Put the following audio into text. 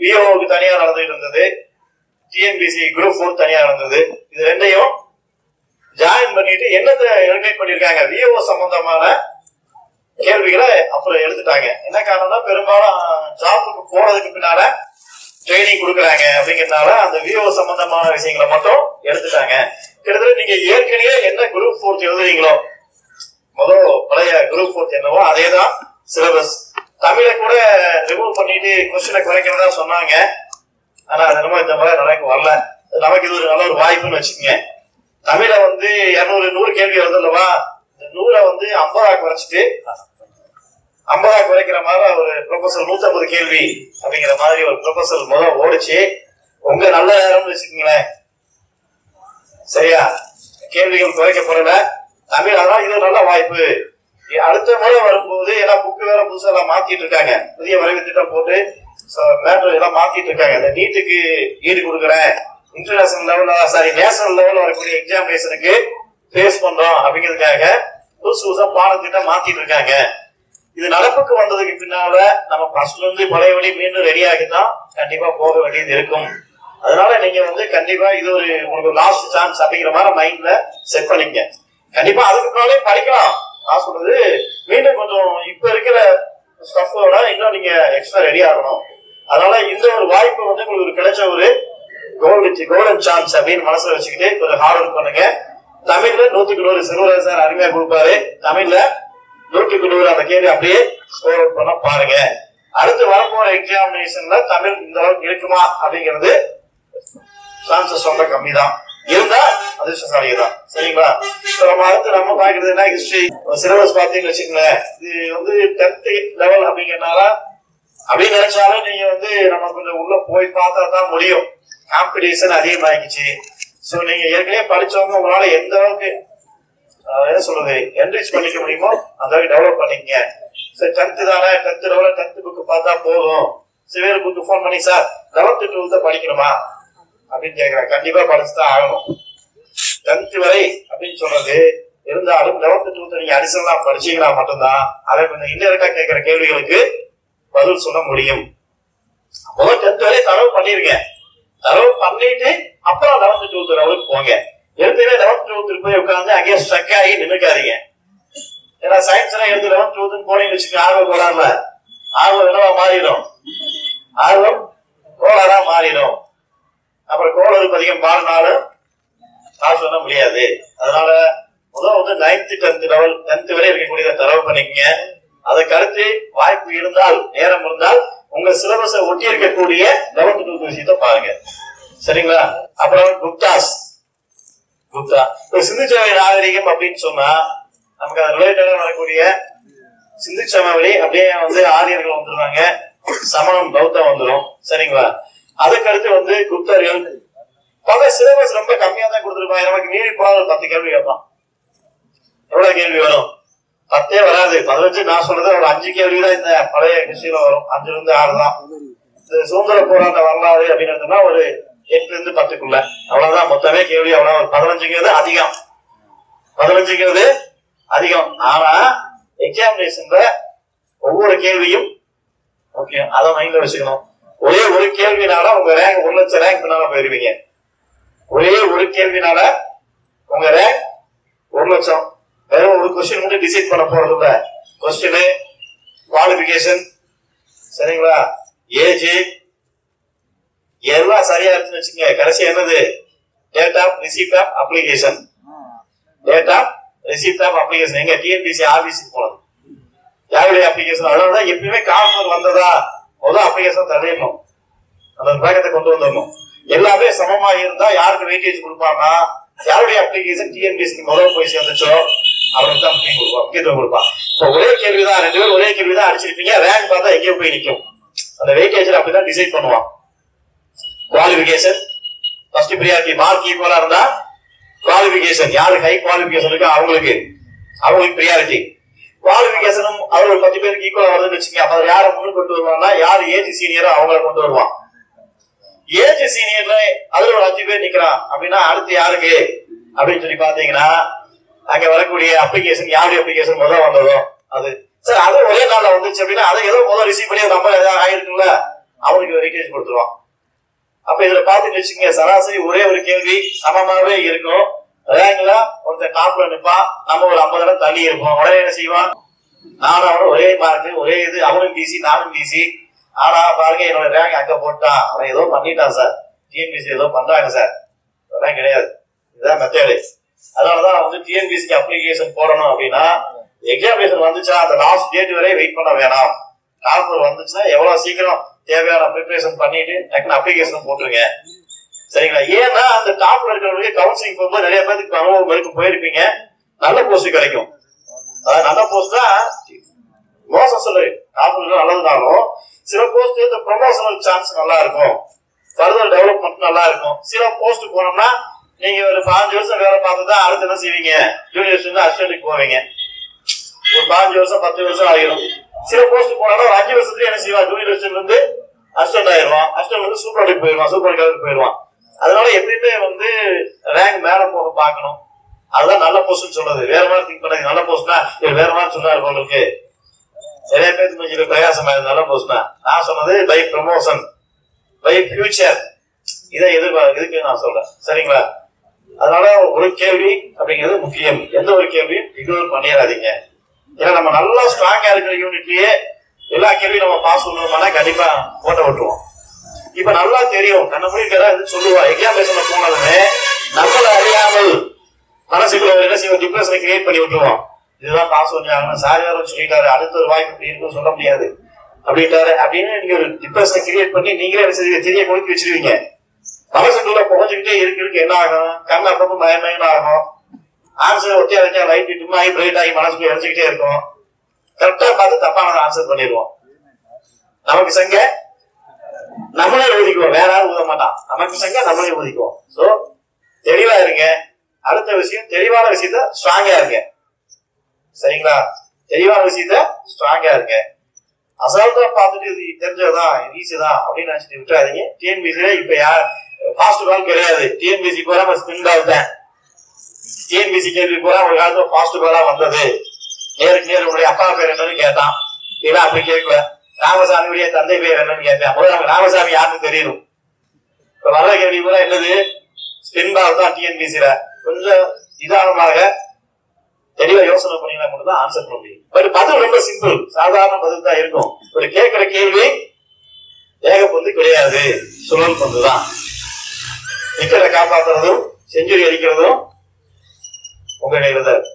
விஓக்கு தனியா நடந்துட்டு இருந்தது டிஎன்பிசி குரூப் ஃபோர் தனியா நடந்தது இது ரெண்டையும் ஜாயின் பண்ணிட்டு என்னத்தை எலிமினேட் பண்ணிருக்காங்க விஓ சம்பந்தமான கேள்விகளை அப்புறம் எடுத்துட்டாங்க என்ன காரணம்னா பெரும்பாலும் ஜாபுக்கு போனதுக்கு பின்னால ட்ரைனிங் கொடுக்குறாங்க அப்படிங்கறதுனால அந்த விஓ சம்பந்தமான விஷயங்களை மட்டும் எடுத்துட்டாங்க கிட்டத்தட்ட நீங்க ஏற்கனவே என்ன குரூப் ஃபோர்த் எழுதுறீங்களோ முதல் பழைய குரூப் ஃபோர்த் என்னவோ அதே தான் சிலபஸ் தமிழை கூட ரிமூவ் பண்ணிட்டு கொஸ்டினை குறைக்கிறதா சொன்னாங்க ஆனா அது என்னமோ இந்த மாதிரி நடக்க வரல நமக்கு இது ஒரு நல்ல ஒரு வாய்ப்புன்னு வச்சுக்கோங்க தமிழை வந்து இருநூறு நூறு கேள்வி வருதுல்லவா இந்த நூறை வந்து ஐம்பதா குறைச்சிட்டு ஐம்பதா குறைக்கிற மாதிரி ஒரு ப்ரொபோசல் நூத்தம்பது கேள்வி அப்படிங்கிற மாதிரி ஒரு ப்ரொபோசல் முதல் ஓடிச்சு உங்க நல்ல நேரம்னு வச்சுக்கோங்களேன் சரியா கேள்விகள் குறைக்கப்படல தமிழ் அதான் இது ஒரு நல்ல வாய்ப்பு இ- அடுத்த முறை வரும்போது ஏன்னா புக்கு வேற புதுசா எல்லாம் மாத்திட்டு இருக்காங்க புதிய வரைவு திட்டம் போட்டு மேட்டர் எல்லாம் மாத்திட்டு இருக்காங்க இந்த நீட்டுக்கு ஈடு கொடுக்குறேன் இன்டர்நேஷனல் லெவல்ல சாரி நேஷனல் லெவல்ல வரக்கூடிய எக்ஸாமினேஷனுக்கு ஃபேஸ் பண்றோம் அப்படிங்கிறதுக்காக புதுசு புதுசா பாடத்திட்டம் மாத்திட்டு இருக்காங்க இது நடப்புக்கு வந்ததுக்கு பின்னால நம்ம ஃபர்ஸ்ட்ல இருந்து பழைய வழி மீண்டும் ரெடி ஆகிதான் கண்டிப்பா போக வேண்டியது இருக்கும் அதனால நீங்க வந்து கண்டிப்பா இது ஒரு உங்களுக்கு லாஸ்ட் சான்ஸ் அப்படிங்கிற மாதிரி மைண்ட்ல செட் பண்ணிக்க கண்டிப்பா அதுக்கு முன்னாலே படிக்கலாம் நான் சொல்றது மீண்டும் கொஞ்சம் இப்ப இருக்கிற ஸ்டஃபோட இன்னும் நீங்க எக்ஸ்ட்ரா ரெடி ஆகணும் அதனால இந்த ஒரு வாய்ப்பு வந்து உங்களுக்கு ஒரு கிடைச்ச ஒரு கோல்டு கோல்டன் சான்ஸ் அப்படின்னு மனசுல வச்சுக்கிட்டு கொஞ்சம் ஹார்ட் ஒர்க் பண்ணுங்க தமிழ்ல நூத்துக்கு நூறு சிறுவராஜ் சார் அருமையா கொடுப்பாரு தமிழ்ல நூற்றுக்கு நூறு அந்த கேள்வி அப்படியே ஸ்கோர் அவுட் பண்ண பாருங்க அடுத்து வரப்போற எக்ஸாமினேஷன்ல தமிழ் இந்த அளவுக்கு இருக்குமா அப்படிங்கிறது சான்சஸ் ரொம்ப கம்மி தான் இருந்தா அதிர்ஷ்டசாலிகள் தான் சரிங்களா இப்ப நம்ம அடுத்து நம்ம பாக்குறது என்ன ஹிஸ்டரி சிலபஸ் பாத்தீங்கன்னு வச்சுக்கோங்களேன் இது வந்து டென்த் லெவல் அப்படிங்கறனால அப்படின்னு நினைச்சாலும் நீங்க வந்து நம்ம கொஞ்சம் உள்ள போய் பார்த்தா தான் முடியும் காம்படிஷன் அதிகமாகிடுச்சு சோ நீங்க ஏற்கனவே படிச்சவங்க உங்களால எந்த அளவுக்கு ஆஹ், என்ன சொல்றது என்ரிச் பண்ணிக்க முடியுமோ அந்த அளவுக்கு டெவலப் பண்ணிக்கங்க சரி டென்த் தானே டென்த் லெவலில் டென்த் புக் பார்த்தா போதும் சிவியர் புக் ஃபோன் பண்ணி சார் லெவன்த் டுவெல்த் படிக்கணுமா அப்படின்னு கேக்குறேன் கண்டிப்பா படிச்சுதான் ஆகணும் டென்த் வரை அப்படின்னு சொல்றது இருந்தாலும் லெவன்த் டுவெல்த் நீங்க அடிஷனலா படிச்சீங்கன்னா மட்டும்தான் அதை கொஞ்சம் இன்டெரக்டா கேட்கிற கேள்விகளுக்கு பதில் சொல்ல முடியும் முதல் டென்த் வரை தரவு பண்ணிருங்க தரவு பண்ணிட்டு அப்புறம் லெவன்த் டுவெல்த் லெவலுக்கு போங்க எடுத்துமே லெவன்த் டுவெல்த் போய் உட்காந்து அங்கேயே ஸ்ட்ரக் ஆகி நின்னுக்காதீங்க ஏன்னா சயின்ஸ் எல்லாம் எடுத்து லெவன்த் டுவெல்த் போனீங்கன்னு வச்சுக்க ஆர்வம் கோளாறுல ஆர்வம் என்னவா மாறிடும் ஆர்வம் கோளாறா மாறிடும் அப்புறம் கோளறுக்கு அதிகம் பாடினாலும் நான் சொல்ல முடியாது அதனால முதல் வந்து நைன்த் டென்த் லெவல் டென்த் வரை இருக்கக்கூடிய தரவு பண்ணிக்கங்க அதுக்கு அடுத்து வாய்ப்பு இருந்தால் நேரம் இருந்தால் உங்க சிலபஸை ஒட்டி இருக்கக்கூடிய லெவன்த் டுவெல்த் விஷயத்தை பாருங்க சரிங்களா அப்புறம் குப்தாஸ் குப்தா இப்ப சிந்து சமய நாகரிகம் அப்படின்னு சொன்னா நமக்கு அது ரிலேட்டடா வரக்கூடிய சிந்து சமவெளி அப்படியே வந்து ஆரியர்கள் வந்துருவாங்க சமணம் பௌத்தம் வந்துரும் சரிங்களா அதுக்கு அடுத்து வந்து குப்தர்கள் பல சிலபஸ் ரொம்ப கம்மியா தான் கொடுத்துருப்பாங்க நமக்கு மீறி போனா ஒரு பத்து கேள்வி கேட்பான் எவ்வளவு கேள்வி வரும் பத்தே வராது பதினஞ்சு நான் சொல்றது ஒரு அஞ்சு கேள்வி தான் இந்த பழைய ஹிஸ்டரியில வரும் அஞ்சுல இருந்து ஆறு தான் இந்த சுதந்திர போராட்ட வரலாறு அப்படின்னு எடுத்தோம்னா ஒரு எட்டுல இருந்து பத்துக்குள்ள அவ்வளவுதான் மொத்தமே கேள்வி அவ்வளவு ஒரு பதினஞ்சுங்கிறது அதிகம் பதினஞ்சுங்கிறது அதிகம் ஆனா எக்ஸாமினேஷன்ல ஒவ்வொரு கேள்வியும் ஓகே அதை மைண்ட்ல வச்சுக்கணும் ஒரே ஒரு கேள்வினால உங்க ரேங்க் ஒரு லட்சம் ரேங்க் பின்னால போயிருவீங்க ஒரே ஒரு கேள்வினால உங்க ரேங்க் ஒரு லட்சம் வெறும் ஒரு கொஸ்டின் மட்டும் டிசைட் பண்ண போறது இல்ல கொஸ்டின் குவாலிபிகேஷன் சரிங்களா ஏஜ் எல்லாம் சரியா இருந்துச்சு வச்சுங்க கடைசி என்னது date of receipt of application date of receipt of application எங்க டிஎன்பிசி ஆபீஸுக்கு போனது யாருடைய அப்ளிகேஷன் அதனால எப்பயுமே கால்ஃபர் வந்ததா முதல் அப்ளிகேஷன் தள்ளிடணும் அந்த பேக்கத்தை கொண்டு வந்துடணும் எல்லாமே சமமா இருந்தா யாருக்கு வெயிட்டேஜ் கொடுப்பாங்கன்னா யாருடைய அப்ளிகேஷன் டிஎன்பிஎஸ்சி முதல் போய் சேர்ந்துச்சோ அவனுக்கு தான் முக்கியம் கொடுப்பான் முக்கியத்துவம் கொடுப்பான் இப்போ ஒரே கேள்விதான் ரெண்டு பேரும் ஒரே கேள்விதான் அடிச்சிருப்பீங்க ரேங்க் பார்த்தா எங்கேயோ போய் நிக்கும் அந்த வெயிட்டேஜ் அப்படிதான் டிசைட் பண்ணுவான் குவாலிபிகேஷன் ஃபர்ஸ்ட் பிரியாரிட்டி மார்க் ஈக்குவலா இருந்தா குவாலிபிகேஷன் யாருக்கு ஹை குவாலிபிகேஷன் இருக்கோ அவங்களுக்கு அவங்களுக்கு பிரியாரிட்டி குவாலிபிகேஷனும் அவர் ஒரு பத்து பேருக்கு ஈக்குவலா வருதுன்னு வச்சுங்க அப்ப அதை யாரை முன்னு கொண்டு வருவாங்கன்னா யார் ஏஜ் சீனியரோ அவங்கள கொண்டு வருவான் ஏஜ் சீனியர்ல அதுல ஒரு அஞ்சு பேர் நிக்கிறான் அப்படின்னா அடுத்து யாருக்கு அப்படின்னு சொல்லி பாத்தீங்கன்னா அங்க வரக்கூடிய அப்ளிகேஷன் யாருடைய அப்ளிகேஷன் முதல் வந்ததோ அது சார் அது ஒரே நாள்ல வந்துச்சு அப்படின்னா அதை ஏதோ முதல் ரிசீவ் பண்ணி ஒரு நம்பர் ஏதாவது ஆயிருக்குல்ல அவனுக்கு வெயிட்டேஜ் கொடுத்துருவான் அப்ப இதுல பாத்துட்டு வச்சுக்கோங்க சராசரி ஒரே ஒரு கேள்வி சமமாவே இருக்கும் ரேங்க்ல ஒருத்தன் டாப்ல நிப்பான் நம்ம ஒரு ஐம்பது இடம் தள்ளி இருப்போம் உடனே என்ன செய்வான் நானும் அவனும் ஒரே மார்க் ஒரே இது அவனும் பிசி நானும் பிசி ஆனா பாருங்க என்னோட ரேங்க் அங்க போட்டான் அவன் ஏதோ பண்ணிட்டான் சார் டிஎன்பிசி ஏதோ பண்றாங்க சார் அதெல்லாம் கிடையாது இதுதான் மெத்தேடு அதனாலதான் வந்து டிஎன்பிசிக்கு அப்ளிகேஷன் போடணும் அப்படின்னா எக்ஸாமினேஷன் வந்துச்சா அந்த லாஸ்ட் டேட் வரை வெயிட் பண்ண வேணாம் கால்பர் வந்துச்சுன்னா எவ்வளவு சீக்கிரம் தேவையான ப்ரிப்பரேஷன் பண்ணிட்டு டக்குனு அப்ளிகேஷன் போட்டுருங்க சரிங்களா ஏன்னா அந்த டாப்ல இருக்கிறவங்களுக்கு கவுன்சிலிங் போகும்போது நிறைய பேருக்கு அனுபவம் இருக்கு போயிருப்பீங்க நல்ல போஸ்ட் கிடைக்கும் அதாவது நல்ல போஸ்ட் தான் மோசம் சொல்லு டாப்ல நல்லதுனாலும் சில போஸ்ட் இந்த ப்ரொமோஷனல் சான்ஸ் நல்லா இருக்கும் ஃபர்தர் டெவலப்மெண்ட் நல்லா இருக்கும் சில போஸ்ட் போனோம்னா நீங்க ஒரு பாஞ்சு வருஷம் வேலை பார்த்து தான் அடுத்து என்ன செய்வீங்க ஜூனியர் அசிஸ்டன்ட்டுக்கு போவீங்க ஒரு பாஞ்சு வருஷம் பத்து வருஷம் ஆகிடும் சில போஸ்ட் போனாலும் ஒரு அஞ்சு வருஷத்துக்கு என்ன செய்வான் ஜூனியர் அசிஸ்டன்ட் வந்து அசிஸ்டன்ட் ஆயிடுவான் அசிஸ்டன்ட் வந்து சூப்பர் போயிடுவான் சூப்பர் போயிடுவான் அதனால எப்பயுமே வந்து ரேங்க் மேல போக பார்க்கணும் அதுதான் நல்ல போஸ்ட்னு சொல்றது வேற மாதிரி திங்க் பண்ணது நல்ல போஸ்ட்னா இது வேற மாதிரி சொன்னாரு உங்களுக்கு நிறைய பேருக்கு கொஞ்சம் பிரயாசம் ஆயிருது நல்ல போஸ்ட்னா நான் சொன்னது பை ப்ரமோஷன் பை ஃபியூச்சர் இதை எதிர்பார்க்க இதுக்கு நான் சொல்றேன் சரிங்களா அதனால ஒரு கேள்வி அப்படிங்கிறது முக்கியம் எந்த ஒரு கேள்வியும் இக்னோர் பண்ணிடாதீங்க ஏன்னா நம்ம நல்லா ஸ்ட்ராங்கா இருக்கிற யூனிட்லயே எல்லா கேள்வியும் நம்ம பாஸ் பண்ணணும்னா கண்டிப்பா ஓட்ட விட்டுருவோம் இப்ப நல்லா தெரியும் கண்ண மொழி பேரா சொல்லுவா எக்ஸாமினேஷன்ல போனதுமே நம்மள அறியாமல் மனசுக்குள்ள ஒரு என்ன செய்வோம் டிப்ரெஷனை கிரியேட் பண்ணி விட்டுருவோம் இதுதான் பாஸ் பண்ணி ஆகணும் சார் யாரும் சொல்லிட்டாரு அடுத்த ஒரு வாய்ப்பு இப்படி இருக்குன்னு சொல்ல முடியாது அப்படின்ட்டாரு அப்படின்னு நீங்க ஒரு டிப்ரெஷனை கிரியேட் பண்ணி நீங்களே என்ன செய்வீங்க தெரிய கொடுத்து வச்சிருவீங்க மனசுக்குள்ள புகஞ்சுக்கிட்டே இருக்கு இருக்கு என்ன ஆகும் கண் அப்பப்போ மயமயன்னு ஆகும் ஆன்சர் ஒத்தியா வச்சா லைட் டிம் ஆகி பிரைட் ஆகி மனசுக்குள்ள எரிஞ்சுக்கிட்டே இருக்கும் கரெக்டா பார்த்து தப்பான ஆன்சர் பண்ணிடுவோம் நமக்கு சங்க நம்மளே ஊதிக்குவோம் வேற யாரும் ஊத மாட்டான் நமக்கு சங்க நம்மளே ஊதிக்குவோம் சோ தெளிவா இருங்க அடுத்த விஷயம் தெளிவான விஷயத்த ஸ்ட்ராங்கா இருங்க சரிங்களா தெளிவான விஷயத்த ஸ்ட்ராங்கா இருங்க அசால்ட்டா பார்த்துட்டு இது தெரிஞ்சதுதான் ஈஸி தான் அப்படின்னு நினைச்சிட்டு விட்டுறாதீங்க டிஎன்பிசில இப்ப யார் ஃபாஸ்ட் கால் கிடையாது டிஎன்பிசி போற நம்ம ஸ்பின் கால் தான் டிஎன்பிசி கேள்வி போற ஒரு காலத்துல ஃபாஸ்ட் காலா வந்தது நேருக்கு நேரு உடைய அப்பா பேர் என்னன்னு கேட்டான் இதெல்லாம் அப்படி கேட்கல ராமசாமியுடைய தந்தை பேர் என்னன்னு கேட்டேன் முதல்ல நமக்கு ராமசாமி யாருன்னு தெரியணும் இப்ப வர்ற கேள்வி கூட என்னது ஸ்பின் பால் தான் டிஎன்பிசில கொஞ்சம் நிதானமாக தெளிவா யோசனை பண்ணீங்கன்னா மட்டும் தான் ஆன்சர் பண்ண முடியும் பட் பதில் ரொம்ப சிம்பிள் சாதாரண பதில் தான் இருக்கும் ஒரு கேட்கிற கேள்வி வேக பந்து கிடையாது சுழல் பந்து தான் விக்கெட்டை காப்பாத்துறதும் செஞ்சுரி அடிக்கிறதும் உங்க கையில தான் இருக்கு.